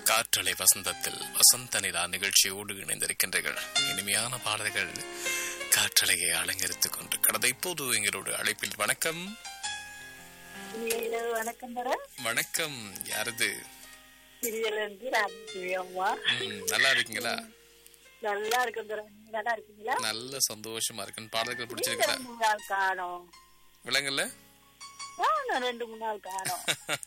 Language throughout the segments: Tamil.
காற்றலை வசந்தத்தில் வசந்த நிலா நிகழ்ச்சியோடு இணைந்திருக்கின்றீர்கள் இனிமையான பாடல்கள் காற்றலையை அலங்கரித்துக் கொண்டு கடந்த இப்போது எங்களோட அழைப்பில் வணக்கம் இரவு வணக்கம் தர வணக்கம் யாரது சிறியலேருந்து ராமலட்சுமி அம்மா ம், நல்லா இருக்கீங்களா நல்லா இருக்கும் தர நீங்க நல்லா இருக்கீங்களா நல்ல சந்தோஷமா இருக்குன்னு பாடல்கள் நீங்க பிடிச்சிருக்கா ரெண்டு மூணு நாள் காணோம் விலங்கல்ல ஆ, நான் ரெண்டு மூணு நாள் காணோம்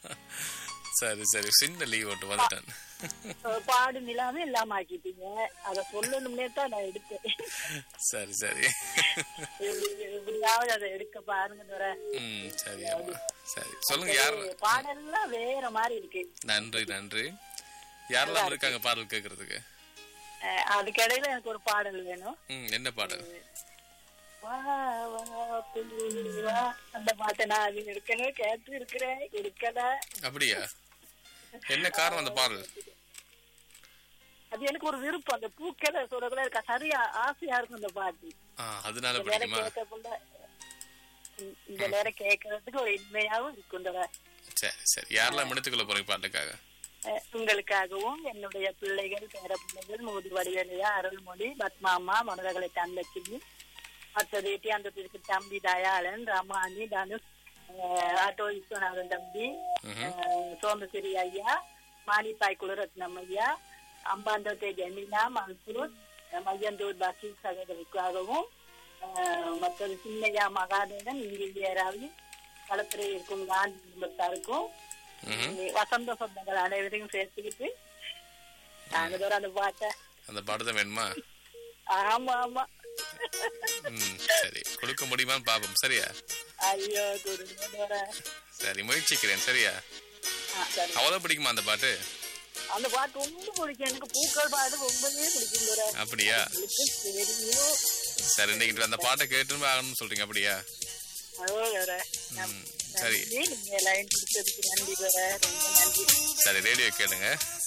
சரி சரி சின்ன லீவ் ஒன்று வந்துட்டேன் அஹ் பாடு நிலாமே இல்லாம ஆக்கிட்டீங்க அத சொல்லணும்னே தான் நான் எடுத்தேன் சரி சரி எப்படி- எப்படியாவது அதை எடுக்க பாருங்க தர ம் சரி ஆமா சரி சொல்லுங்க யார் பாடல்லாம் வேற மாதிரி இருக்கு நன்றி நன்றி யாரெல்லாம் இருக்காங்க பாடல் கேட்கறதுக்கு அஹ் அதுக்கிடையில எனக்கு ஒரு பாடல் வேணும் ம் என்ன பாடல் வா, வா, புள்ளி வா. அந்த பாட்டை நான் அது எடுக்கணும் கேட்டு இருக்கிறேன் எடுக்கல அப்படியா என்ன காரணம் அந்த பாடல் அது எனக்கு ஒரு விருப்பம் அந்த பூக்களை சொல்லக்குள்ள எனக்கு சரியா ஆசையா இருக்கும் அந்த பாட்டு ஆ அதனால இந்த நேரம் பிடிக்குமா கேட்கக்குள்ள இந்த- இந்த நேரம் கேட்கறதுக்கு ஒரு இன்மையாவும் இருக்கும் இந்த சரி சரி யாரெல்லாம் மன்னித்துக்கொள்ள போறீங்க பாட்டுக்காக அஹ், உங்களுக்காகவும் என்னுடைய பிள்ளைகள் பேர பிள்ளைகள் மூதி வடிவலையா அருள்மொழி பத்மாமா மனதகளை தங்கச்சினி மற்றது எட்டியாந்தத்திற்கு தம்பி தயாளன் ரமானி தனுஷ் அஹ், ஆட்டோ விஸ்வநாதன் தம்பி ம்ஹும். அஹ், சோமசிரி ஐயா மானிப்பாய் குலரத்னம் ஐயா அம்பாந்தோட்டை ஜமீனா மன்சூர் அஹ், மையந்தூர் பஷீர் சகோதரிக்காகவும் அஹ், மற்றது சின்னையா மகாதேவன் இங்கிலியராவி களத்துறை இருக்கும் காந்தி குடும்பத்தாருக்கும் ம்ஹும். வசந்த சொந்தங்கள் அனைவரையும் சேர்த்துக்கிட்டு நாங்க தூரம் அந்த பாட்டை அந்த பாட்டு தான் வேணுமா ஆமா ஆமா ம் சரி கொடுக்க முடியுமான்னு பாப்போம் சரியா ஐயோ கொடுங்க தூரம் சரி முயற்சிக்கிறேன் சரியா ஆ, சரி அவ்வளோ பிடிக்குமா அந்த பாட்டு அந்த பாட்டு ரொம்ப பிடிக்கும் எனக்கு பூக்கள் பாட்டு ரொம்பவே பிடிக்கும் தூரம் அப்படியா உங்களுக்கு தெரியும் சரி இன்னைக்கு அந்த பாட்டை கேட்டுன்னு ஆகணும்னு சொல்றீங்க அப்படியா அதோ வேற ம் சரி நன்றி நீங்க லைன் கொடுத்ததுக்கு நன்றி வேற ரொம்ப நன்றி சரி ரேடியோ கேளுங்க